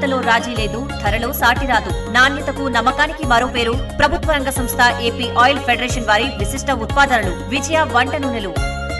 నాణ్యతలో రాజీ లేదు ధరలో సాటి రాదు నాణ్యతకు నమ్మకానికి మరో పేరు ప్రభుత్వ రంగ సంస్థ ఏపీ ఆయిల్ ఫెడరేషన్ వారి విశిష్ట ఉత్పాదనలు విజయ వంట నూనెలు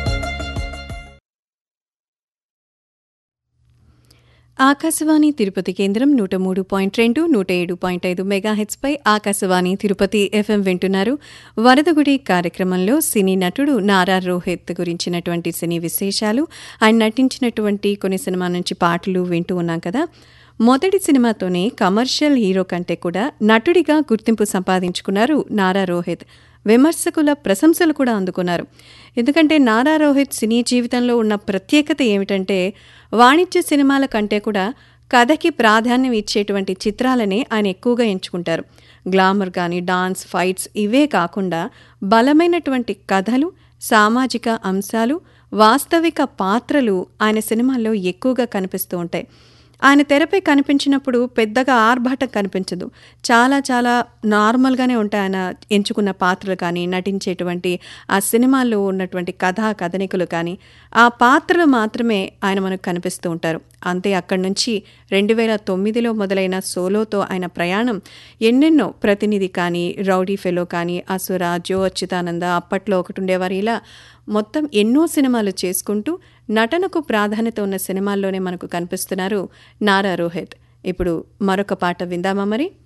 ఆకాశవాణి తిరుపతి కేంద్రం నూట మూడు పాయింట్ రెండు నూట ఏడు పాయింట్ ఐదు మెగాహెచ్పై ఆకాశవాణి తిరుపతి ఎఫ్ఎం వింటున్నారు వరదగుడి కార్యక్రమంలో సినీ నటుడు నారా రోహిత్ గురించినటువంటి సినీ విశేషాలు ఆయన నటించినటువంటి కొన్ని సినిమా నుంచి పాటలు వింటూ ఉన్నాం కదా మొదటి సినిమాతోనే కమర్షియల్ హీరో కంటే కూడా నటుడిగా గుర్తింపు సంపాదించుకున్నారు నారా రోహిత్ విమర్శకుల ప్రశంసలు కూడా అందుకున్నారు ఎందుకంటే నారా రోహిత్ సినీ జీవితంలో ఉన్న ప్రత్యేకత ఏమిటంటే వాణిజ్య సినిమాల కంటే కూడా కథకి ప్రాధాన్యం ఇచ్చేటువంటి చిత్రాలనే ఆయన ఎక్కువగా ఎంచుకుంటారు గ్లామర్ కానీ డాన్స్ ఫైట్స్ ఇవే కాకుండా బలమైనటువంటి కథలు సామాజిక అంశాలు వాస్తవిక పాత్రలు ఆయన సినిమాల్లో ఎక్కువగా కనిపిస్తూ ఉంటాయి ఆయన తెరపై కనిపించినప్పుడు పెద్దగా ఆర్భాటం కనిపించదు చాలా చాలా నార్మల్గానే ఉంటాయి ఆయన ఎంచుకున్న పాత్రలు కానీ నటించేటువంటి ఆ సినిమాల్లో ఉన్నటువంటి కథా కథనికులు కానీ ఆ పాత్రలు మాత్రమే ఆయన మనకు కనిపిస్తూ ఉంటారు అంతే అక్కడి నుంచి రెండు వేల తొమ్మిదిలో మొదలైన సోలోతో ఆయన ప్రయాణం ఎన్నెన్నో ప్రతినిధి కానీ రౌడీ ఫెలో కానీ అసుర జో అచ్యుతానంద అప్పట్లో ఒకటి ఉండేవారు ఇలా మొత్తం ఎన్నో సినిమాలు చేసుకుంటూ నటనకు ప్రాధాన్యత ఉన్న సినిమాల్లోనే మనకు కనిపిస్తున్నారు నారా రోహిత్ ఇప్పుడు మరొక పాట విందామా మరి